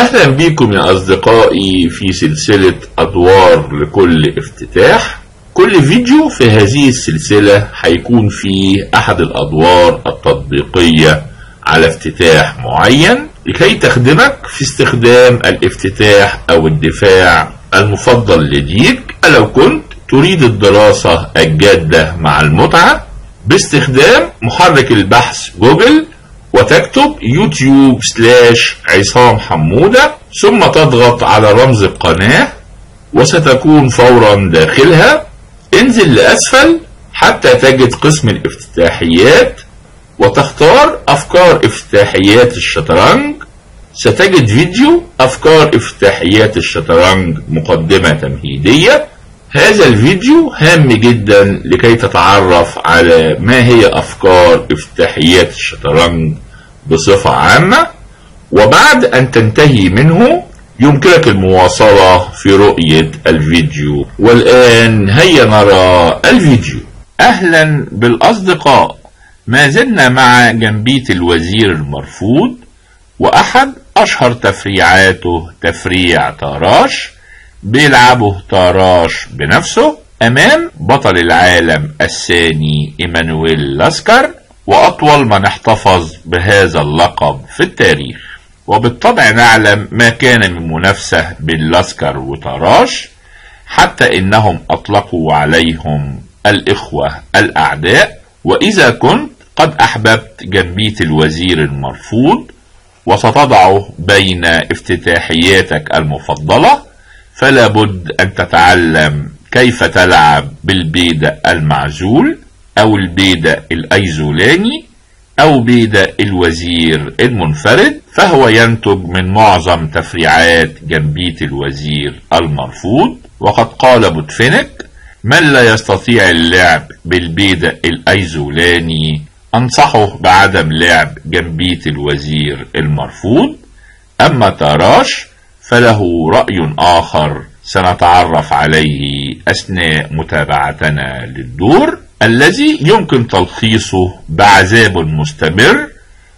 أهلا بكم يا أصدقائي في سلسلة أدوار لكل افتتاح كل فيديو في هذه السلسلة هيكون فيه أحد الأدوار التطبيقية على افتتاح معين لكي تخدمك في استخدام الافتتاح أو الدفاع المفضل لديك لو كنت تريد الدراسة الجادة مع المتعة باستخدام محرك البحث جوجل وتكتب يوتيوب سلاش عصام حمودة ثم تضغط على رمز القناة وستكون فورا داخلها انزل لأسفل حتى تجد قسم الافتتاحيات وتختار أفكار افتتاحيات الشطرنج ستجد فيديو أفكار افتتاحيات الشطرنج مقدمة تمهيدية هذا الفيديو هام جدا لكي تتعرف على ما هي أفكار افتتاحيات الشطرنج بصفة عامة وبعد أن تنتهي منه يمكنك المواصلة في رؤية الفيديو والآن هيا نرى الفيديو أهلا بالأصدقاء ما زلنا مع جنبية الوزير المرفوض وأحد أشهر تفريعاته تفريع طاراش بيلعبه طاراش بنفسه أمام بطل العالم الثاني إيمانويل لاسكر وأطول من احتفظ بهذا اللقب في التاريخ وبالطبع نعلم ما كان من منافسة بين لاسكر وطراش حتى إنهم أطلقوا عليهم الإخوة الأعداء وإذا كنت قد أحببت جنبية الوزير المرفوض وستضعه بين افتتاحياتك المفضلة فلا بد أن تتعلم كيف تلعب بالبيدق المعزول أو البيدق الأيزولاني أو بيدق الوزير المنفرد فهو ينتج من معظم تفريعات جنبية الوزير المرفوض وقد قال بوتفينك من لا يستطيع اللعب بالبيدق الأيزولاني أنصحه بعدم لعب جنبية الوزير المرفوض أما تاراش فله رأي آخر سنتعرف عليه أثناء متابعتنا للدور الذي يمكن تلخيصه بعذاب مستمر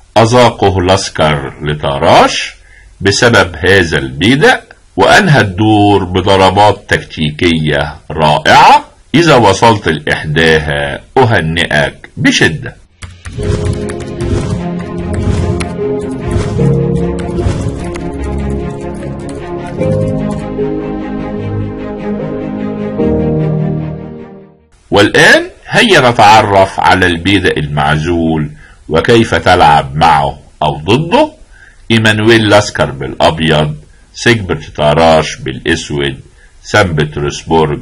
أذاقه لاسكر لتاراش بسبب هذا البيدق وأنهى الدور بضربات تكتيكية رائعة إذا وصلت لإحداها أهنئك بشدة والآن هيا نتعرف على البيدق المعزول وكيف تلعب معه أو ضده إيمانويل لاسكر بالأبيض سيجبرت تاراش بالأسود سان بطرسبورج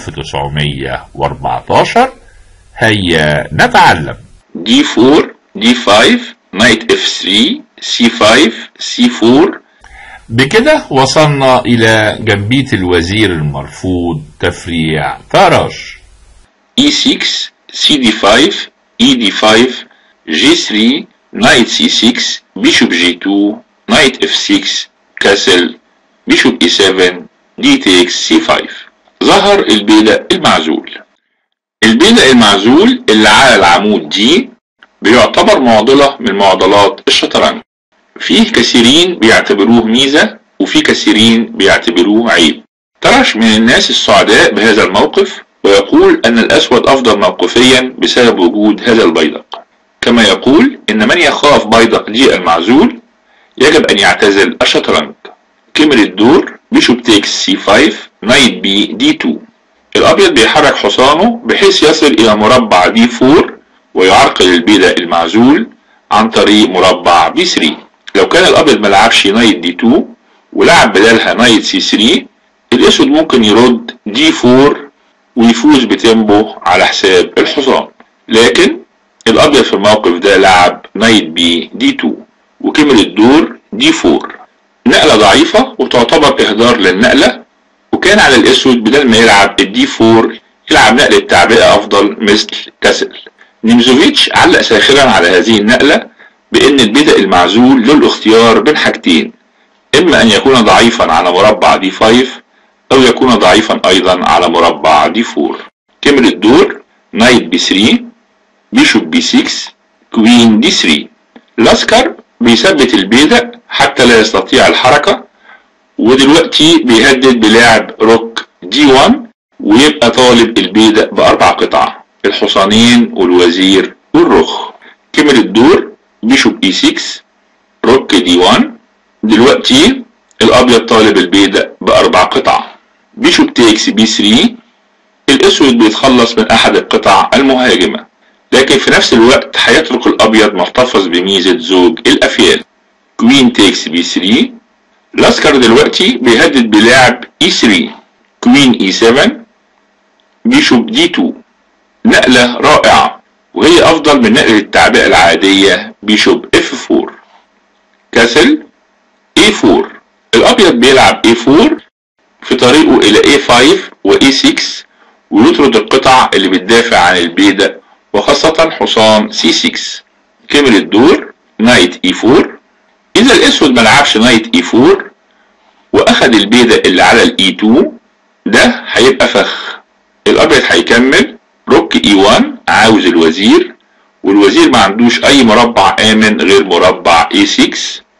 1914 هيا نتعلم d4 d5 knight f3 c5 c4 بكده وصلنا إلى جنبية الوزير المرفوض تفريع تاراش e6 cd5 ed5 g3 knight c6 bishop g2 knight f6 castle bishop e7 d takes c5 ظهر البيدق المعزول البيدق المعزول اللي على العمود دي بيعتبر معضلة من معضلات الشطرنج فيه كثيرين بيعتبروه ميزة وفي كثيرين بيعتبروه عيب تراش من الناس السعداء بهذا الموقف ويقول أن الأسود أفضل موقفيا بسبب وجود هذا البيدق كما يقول إن من يخاف بيدق دي المعزول يجب أن يعتزل الشطرنج كمل الدور بيشوب تيكس سي 5 نايت بي دي 2 الأبيض بيحرك حصانه بحيث يصل إلى مربع دي 4 ويعرقل البيدق المعزول عن طريق مربع بي 3 لو كان الأبيض ملعبش نايت دي 2 ولعب بدالها نايت سي 3 الأسود ممكن يرد دي 4 ويفوز بتيمبو على حساب الحصان لكن الابيض في الموقف ده لعب نايت بي دي 2 وكمل الدور دي 4 نقلة ضعيفة وتعتبر اهدار للنقلة وكان على الاسود بدل ما يلعب الدي 4 يلعب نقلة تعبئة افضل مثل كاسل نيمزوفيتش علق ساخرا على هذه النقلة بان البدء المعزول له الاختيار بين حاجتين اما ان يكون ضعيفا على مربع دي 5 أو يكون ضعيفا أيضا على مربع دي 4 كمل الدور نايت بي 3 بيشوب بي 6 كوين دي 3 لاسكر بيثبت البيدق حتى لا يستطيع الحركة ودلوقتي بيهدد بلعب روك دي 1 ويبقى طالب البيدق بأربع قطع الحصانين والوزير والرخ كمل الدور بيشوب اي 6 روك دي 1 دلوقتي الابيض طالب البيدق باربع قطع بيشوب تيكس بي 3 الاسود بيتخلص من احد القطع المهاجمه لكن في نفس الوقت هيترك الابيض محتفظ بميزه زوج الافيال كوين تيكس بي 3 الاسكر دلوقتي بيهدد بلعب اي 3 كوين اي 7 بيشوب دي 2 نقله رائعه وهي افضل من نقله التعبئه العاديه بيشوب اف 4 كاسل اي 4 الابيض بيلعب اي 4 في طريقه الى اي 5 واي 6 ويطرد القطع اللي بتدافع عن البيدق وخاصة حصان سي 6 كمل الدور نايت اي 4 اذا الاسود ملعبش نايت اي 4 واخد البيدق اللي على الاي 2 ده هيبقى فخ الابيض هيكمل روك اي 1 عاوز الوزير والوزير ما عندوش اي مربع امن غير مربع اي 6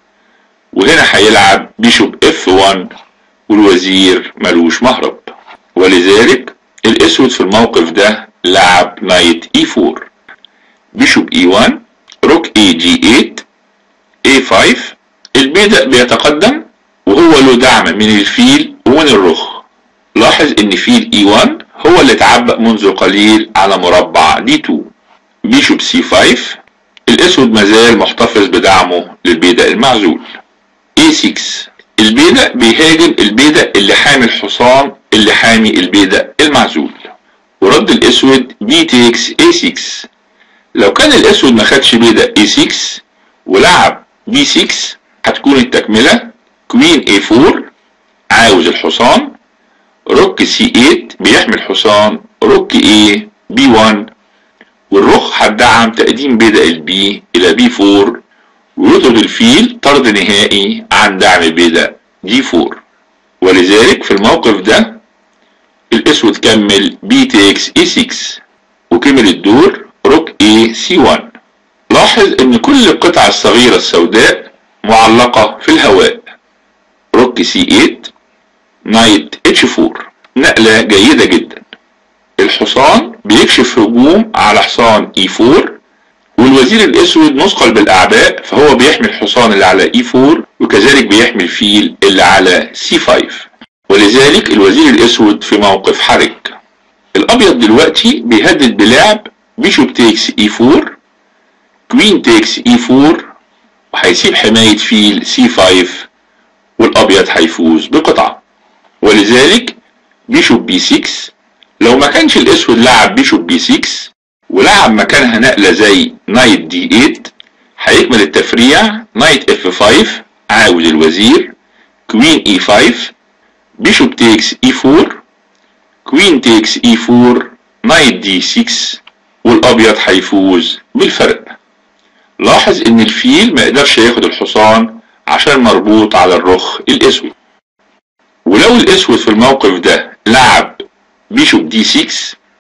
وهنا هيلعب بيشوب اف 1 والوزير ملوش مهرب ولذلك الاسود في الموقف ده لعب نايت اي 4 بيشوب اي 1 روك اي جي 8 اي 5 البيدق بيتقدم وهو له دعم من الفيل ومن الرخ لاحظ ان فيل اي 1 هو اللي اتعبأ منذ قليل على مربع دي 2 بيشوب سي 5 الاسود مازال محتفظ بدعمه للبيدق المعزول اي 6 البيدق بيهاجم البيدق اللي حامي الحصان اللي حامي البيدق المعزول ورد الاسود بي تيكس اي 6 لو كان الاسود ما خدش بيدق اي 6 ولعب بي 6 هتكون التكملة كوين اي 4 عاوز الحصان روك سي 8 بيحمي الحصان روك اي بي 1 والرخ هتدعم تقديم بدء البي الى بي 4 ويطرد الفيل طرد نهائي عن دعم بدء دي 4 ولذلك في الموقف ده الاسود كمل بي تيكس اي 6 وكمل الدور روك اي سي 1 لاحظ ان كل القطع الصغيرة السوداء معلقة في الهواء روك سي 8 نايت اتش 4 نقلة جيدة جدا الحصان بيكشف هجوم على حصان اي 4 والوزير الاسود مثقل بالاعباء فهو بيحمي الحصان اللي على اي 4 وكذلك بيحمي الفيل اللي على سي 5 ولذلك الوزير الاسود في موقف حرج الابيض دلوقتي بيهدد بلعب بيشوب تيكس اي 4 كوين تيكس اي 4 وهيسيب حماية فيل سي 5 والابيض هيفوز بقطعة ولذلك بيشوب بي 6 لو ما كانش الاسود لعب بيشوب بي 6 ولعب مكانها نقلة زي نايت دي 8 هيكمل التفريع نايت اف 5 عاود الوزير كوين اي 5 بيشوب تيكس اي 4 كوين تيكس اي 4 نايت دي 6 والابيض هيفوز بالفرق لاحظ ان الفيل ما يقدرش ياخد الحصان عشان مربوط على الرخ الاسود ولو الاسود في الموقف ده لعب بيشوب دي 6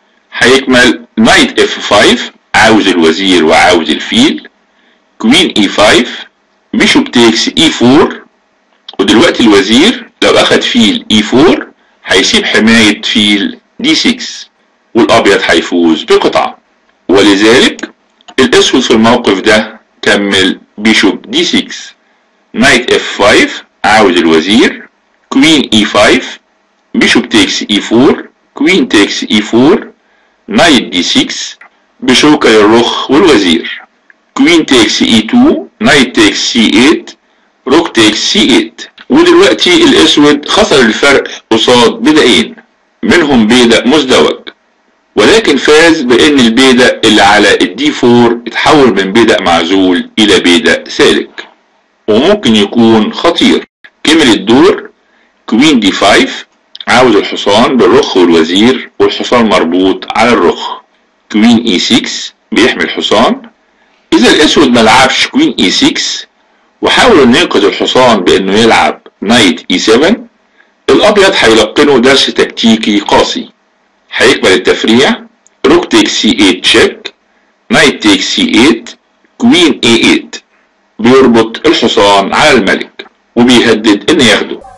هيكمل نايت اف 5 عاوز الوزير وعاوز الفيل كوين اي 5 بيشوب تيكس اي 4 ودلوقتي الوزير لو اخد فيل اي 4 هيسيب حماية فيل دي 6 والابيض هيفوز بقطعة ولذلك الاسود في الموقف ده كمل بيشوب دي 6 نايت اف 5 عاوز الوزير كوين اي 5 بيشوب تيكس اي 4 كوين تيكس اي 4 نايت دي 6 بشوكة للرخ والوزير كوين تيكس اي 2 نايت تيكس سي 8 روك تيكس سي 8 ودلوقتي الاسود خسر الفرق قصاد بدقين منهم بيدق مزدوج ولكن فاز بان البيدق اللي على الدي 4 اتحول من بيدق معزول الى بيدق سالك وممكن يكون خطير كمل الدور كوين دي 5 عاوز الحصان بالرخ والوزير والحصان مربوط على الرخ كوين اي 6 بيحمي الحصان اذا الاسود ملعبش كوين اي 6 وحاول انه ينقذ الحصان بانه يلعب نايت اي 7 الابيض هيلقنه درس تكتيكي قاسي هيكمل التفريع روك تيك سي 8 تشيك نايت تيك سي 8 كوين اي 8 بيربط الحصان على الملك وبيهدد ان ياخده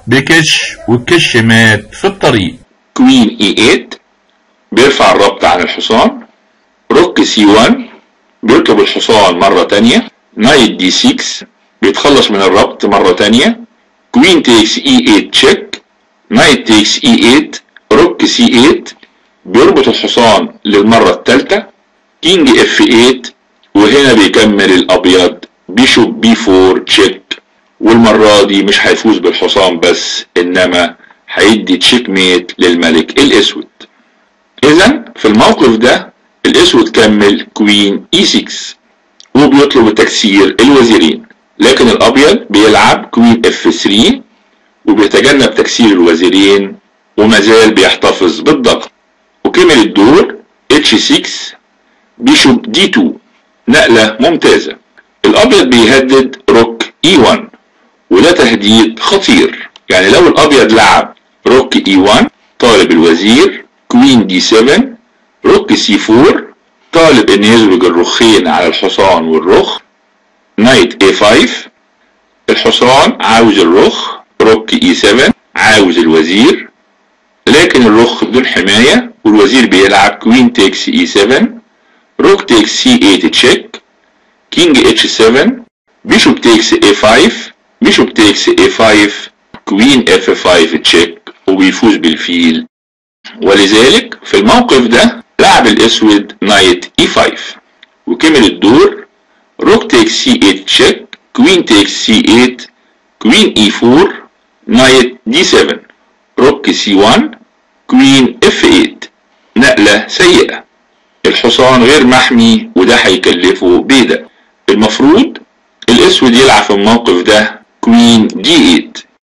بكش والكش مات في الطريق كوين اي 8 بيرفع الربط عن الحصان روك سي 1 بيركب الحصان مرة تانية نايت دي 6 بيتخلص من الربط مرة تانية كوين تيكس اي 8 تشيك نايت تيكس اي 8 روك سي 8 بيربط الحصان للمرة التالتة كينج اف 8 وهنا بيكمل الابيض بيشوب بي 4 تشيك والمرة دي مش هيفوز بالحصان بس انما هيدي تشيك ميت للملك الاسود اذا في الموقف ده الاسود كمل كوين اي 6 وبيطلب تكسير الوزيرين لكن الابيض بيلعب كوين اف 3 وبيتجنب تكسير الوزيرين ومازال بيحتفظ بالضغط وكمل الدور اتش 6 بيشوب دي 2 نقلة ممتازة الابيض بيهدد روك اي 1 وده تهديد خطير يعني لو الابيض لعب روك اي 1 طالب الوزير كوين دي 7 روك سي 4 طالب ان يزوج الرخين على الحصان والرخ نايت اي 5 الحصان عاوز الرخ روك اي 7 عاوز الوزير لكن الرخ بدون حماية والوزير بيلعب كوين تيكس اي 7 روك تيكس سي 8 تشيك كينج اتش 7 بيشوب تيكس اي 5 بيشوب تيكس اي 5 كوين اف 5 تشيك وبيفوز بالفيل ولذلك في الموقف ده لعب الاسود نايت اي 5 وكمل الدور روك تيك سي 8 تشيك كوين تيك سي 8 كوين اي 4 نايت دي 7 روك سي 1 كوين اف 8 نقلة سيئة الحصان غير محمي وده هيكلفه بيدق المفروض الاسود يلعب في الموقف ده كوين دي 8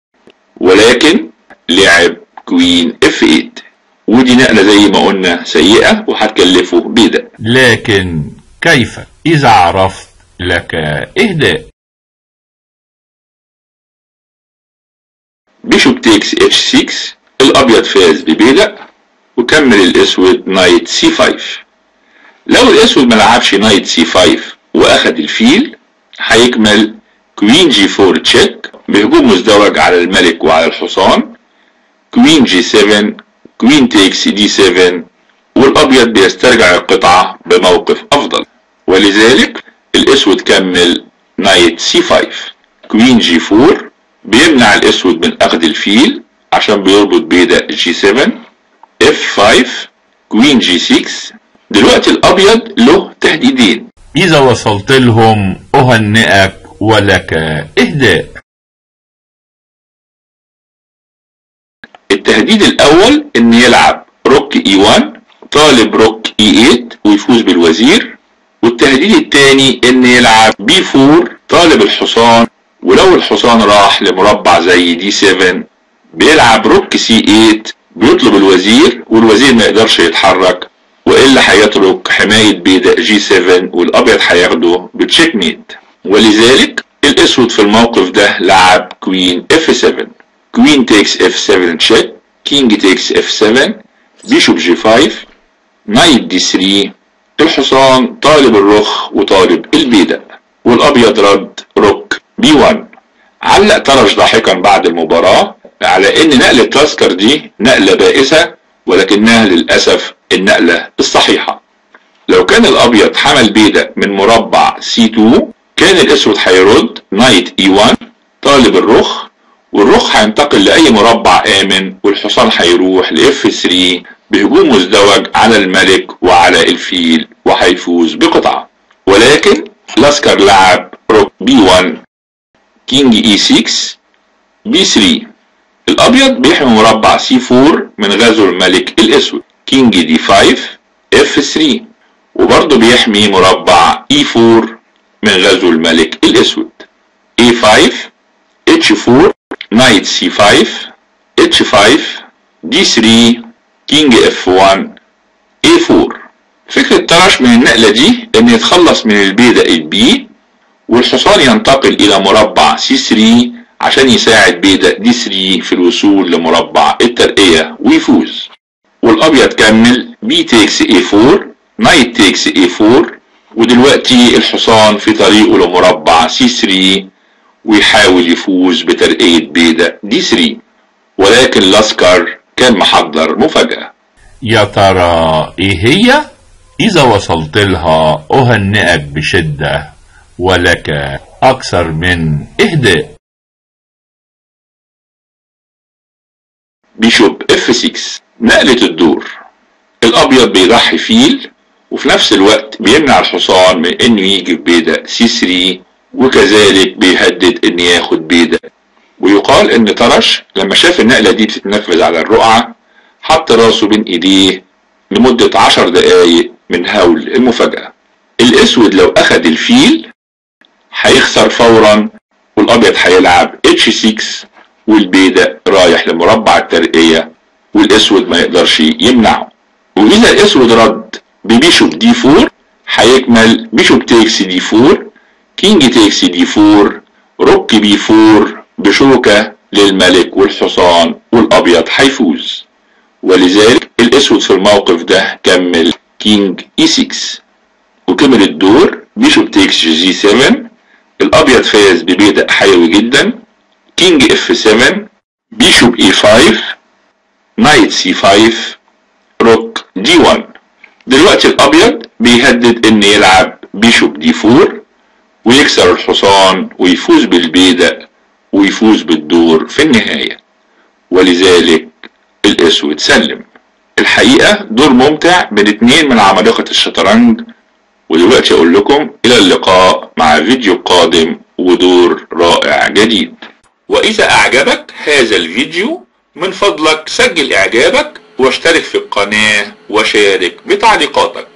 ولكن لعب كوين اف 8 ودي نقلة زي ما قلنا سيئة وهتكلفه بيدق لكن كيف إذا عرفت لك إهداء بيشوب تيكس اتش 6 الابيض فاز ببيدق وكمل الاسود نايت سي 5 لو الاسود ما لعبش نايت سي 5 واخد الفيل هيكمل كوين جي 4 تشيك بهجوم مزدوج على الملك وعلى الحصان كوين جي 7 كوين تيكس دي 7 والابيض بيسترجع القطعة بموقف افضل ولذلك الاسود كمل نايت سي 5 كوين جي 4 بيمنع الاسود من اخذ الفيل عشان بيربط بيدا جي 7 اف 5 كوين جي 6 دلوقتي الابيض له تهديدين إذا وصلت لهم أهنئك ولك إهداء التهديد الاول ان يلعب روك اي 1 طالب روك اي 8 ويفوز بالوزير والتهديد الثاني ان يلعب بي 4 طالب الحصان ولو الحصان راح لمربع زي دي 7 بيلعب روك سي 8 بيطلب الوزير والوزير ما يقدرش يتحرك والا هيترك حماية بيدق جي 7 والابيض هياخده بتشيك ميت ولذلك الاسود في الموقف ده لعب كوين اف 7 كوين تيكس اف 7 تشيك كينج تيكس اف 7 بيشوب جي 5 نايت دي 3 الحصان طالب الرخ وطالب البيدق والابيض رد روك بي 1 علق طرش ضاحكا بعد المباراة على ان نقلة تاسكر دي نقلة بائسة ولكنها للأسف النقلة الصحيحة لو كان الابيض حمل بيدق من مربع سي 2 كان الاسود هيرد نايت اي 1 طالب الرخ والرخ هينتقل لاي مربع امن والحصان هيروح لاف 3 بهجوم مزدوج على الملك وعلى الفيل وهيفوز بقطعة ولكن لاسكر لعب روك بي 1 كينج اي 6 بي 3 الابيض بيحمي مربع سي 4 من غزو الملك الاسود كينج دي 5 اف 3 وبرضه بيحمي مربع اي 4 من غزو الملك الاسود اي 5 اتش 4 نايت سي 5 اتش 5 دي 3 كينج اف 1 اي 4 فكرة طرش من النقلة دي ان يتخلص من البيدق البي والحصان ينتقل الى مربع سي 3 عشان يساعد بيدق دي 3 في الوصول لمربع الترقية ويفوز والابيض كمل بي تيكس اي 4 نايت تيكس اي 4 ودلوقتي الحصان في طريقه لمربع سي 3 ويحاول يفوز بترقية بيدا دي 3 ولكن لاسكر كان محضر مفاجأة يا ترى ايه هي اذا وصلت لها اهنئك بشدة ولك اكثر من اهداء بيشوب اف 6 نقلة الدور الابيض بيضحي فيل وفي نفس الوقت بيمنع الحصان من انه يجي ببيدا سي 3 وكذلك بيهدد ان ياخد بيدا ويقال ان طرش لما شاف النقلة دي بتتنفذ على الرقعة حط راسه بين ايديه لمدة عشر دقايق من هول المفاجأة الاسود لو اخد الفيل هيخسر فورا والابيض هيلعب اتش 6 والبيدق رايح لمربع الترقية والاسود ما يقدرش يمنعه واذا الاسود رد ببيشوب دي 4 هيكمل بيشوب تيكس دي 4 كينج تيكس دي 4 روك بي 4 بشوكة للملك والحصان والابيض هيفوز ولذلك الاسود في الموقف ده كمل كينج اي 6 وكمل الدور بيشوب تيكس جي 7 الابيض فاز ببيدق حيوي جدا كينج اف 7 بيشوب اي 5 نايت سي 5 روك دي 1 دلوقتي الابيض بيهدد ان يلعب بيشوب دي 4 ويكسر الحصان ويفوز بالبيدق ويفوز بالدور في النهاية ولذلك الاسود سلم الحقيقة دور ممتع بين اتنين من عمالقة الشطرنج ودلوقتي اقول لكم الى اللقاء مع فيديو قادم ودور رائع جديد واذا اعجبك هذا الفيديو من فضلك سجل اعجابك واشترك في القناة وشارك بتعليقاتك